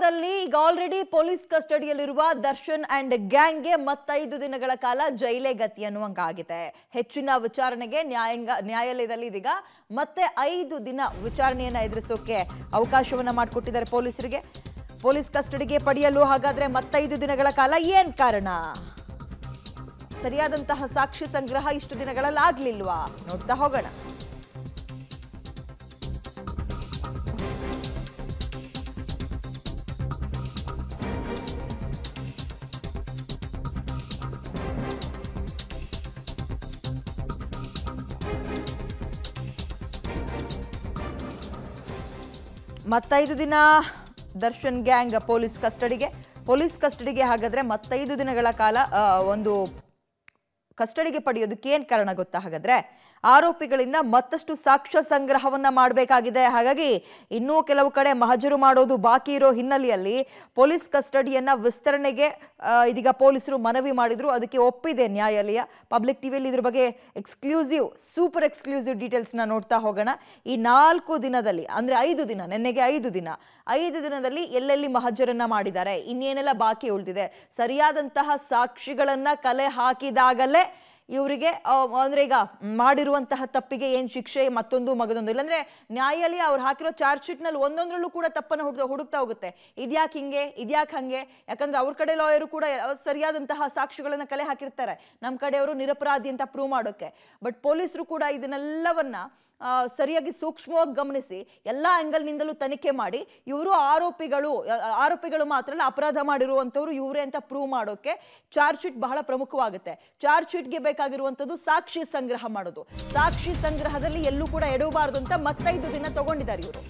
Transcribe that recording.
ಶಿವಮೊಗ್ಗದಲ್ಲಿ ಈಗ already police ಕಸ್ಟಡಿಯಲ್ಲಿರುವ ದರ್ಶನ್ ಅಂಡ್ ಗ್ಯಾಂಗ್ಗೆ ಮತ್ತೈದು ದಿನಗಳ ಕಾಲ ಜೈಲೇ ಗತಿ ಅನ್ನುವಂಗಾಗಿದೆ ಹೆಚ್ಚಿನ ವಿಚಾರಣೆಗೆ ನ್ಯಾಯಾಂಗ ನ್ಯಾಯಾಲಯದಲ್ಲಿ ಇದೀಗ ಮತ್ತೆ ಐದು ದಿನ ವಿಚಾರಣೆಯನ್ನ ಎದುರಿಸೋಕೆ ಅವಕಾಶವನ್ನ ಮಾಡಿಕೊಟ್ಟಿದ್ದಾರೆ ಪೊಲೀಸರಿಗೆ ಪೊಲೀಸ್ ಕಸ್ಟಡಿಗೆ ಪಡೆಯಲು ಹಾಗಾದ್ರೆ ಮತ್ತೈದು ದಿನಗಳ ಕಾಲ ಏನ್ ಕಾರಣ ಸರಿಯಾದಂತಹ ಸಾಕ್ಷಿ ಸಂಗ್ರಹ ಇಷ್ಟು ದಿನಗಳಲ್ಲಿ ಆಗ್ಲಿಲ್ವಾ ನೋಡ್ತಾ ಹೋಗೋಣ ಮತ್ತೈದು ದಿನ ದರ್ಶನ್ ಗ್ಯಾಂಗ್ ಪೊಲೀಸ್ ಕಸ್ಟಡಿಗೆ ಪೊಲೀಸ್ ಕಸ್ಟಡಿಗೆ ಹಾಗಾದ್ರೆ ಮತ್ತೈದು ದಿನಗಳ ಕಾಲ ಆ, ಒಂದು ಕಸ್ಟಡಿಗೆ ಪಡೆಯೋದಕ್ಕೆ ಏನ್ ಕಾರಣ ಗೊತ್ತಾ ಹಾಗಾದ್ರೆ ಆರೋಪಿಗಳಿಂದ ಮತ್ತಷ್ಟು ಸಾಕ್ಷ್ಯ ಸಂಗ್ರಹವನ್ನ ಮಾಡಬೇಕಾಗಿದೆ ಹಾಗಾಗಿ ಇನ್ನೂ ಕೆಲವು ಕಡೆ ಮಹಜರು ಮಾಡೋದು ಬಾಕಿ ಇರೋ ಹಿನ್ನೆಲೆಯಲ್ಲಿ ಪೊಲೀಸ್ ಕಸ್ಟಡಿಯನ್ನ ವಿಸ್ತರಣೆಗೆ ಆ, ಇದೀಗ ಪೊಲೀಸರು ಮನವಿ ಮಾಡಿದ್ರು ಅದಕ್ಕೆ ಒಪ್ಪಿದೆ ನ್ಯಾಯಾಲಯ ಪಬ್ಲಿಕ್ ಟಿವಿಯಲ್ಲಿ ಇದ್ರ ಬಗ್ಗೆ ಎಕ್ಸ್ಕ್ಲೂಸಿವ್ ಸೂಪರ್ ಎಕ್ಸ್ಕ್ಲೂಸಿವ್ ಡೀಟೇಲ್ಸ್ನ ನೋಡ್ತಾ ಹೋಗೋಣ ಈ ನಾಲ್ಕು ದಿನದಲ್ಲಿ ಅಂದ್ರೆ ಐದು ದಿನ ನೆನ್ನೆಗೆ ಐದು ದಿನ ಐದು ದಿನದಲ್ಲಿ ಎಲ್ಲೆಲ್ಲಿ ಮಹಜರನ್ನ ಮಾಡಿದ್ದಾರೆ ಇನ್ನೇನೆಲ್ಲ ಬಾಕಿ ಉಳಿದಿದೆ ಸರಿಯಾದಂತಹ ಸಾಕ್ಷಿಗಳನ್ನ ಕಲೆ ಹಾಕಿದಾಗಲೇ ಇವರಿಗೆ ಅಂದ್ರೆ ಈಗ ಮಾಡಿರುವಂತಹ ತಪ್ಪಿಗೆ ಏನ್ ಶಿಕ್ಷೆ ಮತ್ತೊಂದು ಮಗದೊಂದು ಇಲ್ಲಾಂದ್ರೆ ನ್ಯಾಯಾಲಯ ಅವ್ರು ಹಾಕಿರೋ ಚಾರ್ಜ್ ಶೀಟ್ ನಲ್ಲಿ ಒಂದೊಂದ್ರಲ್ಲೂ ಕೂಡ ತಪ್ಪನ್ನ ಹುಡುಕ್ತಾ ಹುಡುಕ್ತಾ ಹೋಗುತ್ತೆ ಇದ್ಯಾಕ್ ಹಿಂಗೆ ಇದ್ಯಾಕ್ ಹಂಗೆ ಯಾಕಂದ್ರೆ ಅವ್ರ ಕಡೆ ಲಾಯರು ಕೂಡ ಸರಿಯಾದಂತಹ ಸಾಕ್ಷಿಗಳನ್ನ ಕಲೆ ಹಾಕಿರ್ತಾರೆ ನಮ್ಮ ಕಡೆಯವರು ನಿರಪರಾಧಿ ಅಂತ ಪ್ರೂವ್ ಮಾಡೋಕೆ ಬಟ್ ಪೊಲೀಸರು ಕೂಡ ಇದನ್ನೆಲ್ಲವನ್ನ ಆ, ಸರಿಯಾಗಿ ಸೂಕ್ಷ್ಮವಾಗಿ ಗಮನಿಸಿ ಎಲ್ಲ ಆ್ಯಂಗಲ್ನಿಂದಲೂ ತನಿಖೆ ಮಾಡಿ ಇವರು ಆರೋಪಿಗಳು ಆ, ಆರೋಪಿಗಳು ಮಾತ್ರ ಅಲ್ಲ ಅಪರಾಧ ಮಾಡಿರುವಂಥವ್ರು ಇವರೇ ಅಂತ ಪ್ರೂವ್ ಮಾಡೋಕೆ ಚಾರ್ಜ್ ಶೀಟ್ ಬಹಳ ಪ್ರಮುಖವಾಗುತ್ತೆ ಚಾರ್ಜ್ ಶೀಟ್ಗೆ ಬೇಕಾಗಿರುವಂಥದ್ದು ಸಾಕ್ಷಿ ಸಂಗ್ರಹ ಮಾಡೋದು ಸಾಕ್ಷಿ ಸಂಗ್ರಹದಲ್ಲಿ ಎಲ್ಲೂ ಕೂಡ ಎಡವಬಾರದು ಅಂತ ಮತ್ತೈದು ದಿನ ತಗೊಂಡಿದ್ದಾರೆ ಇವರು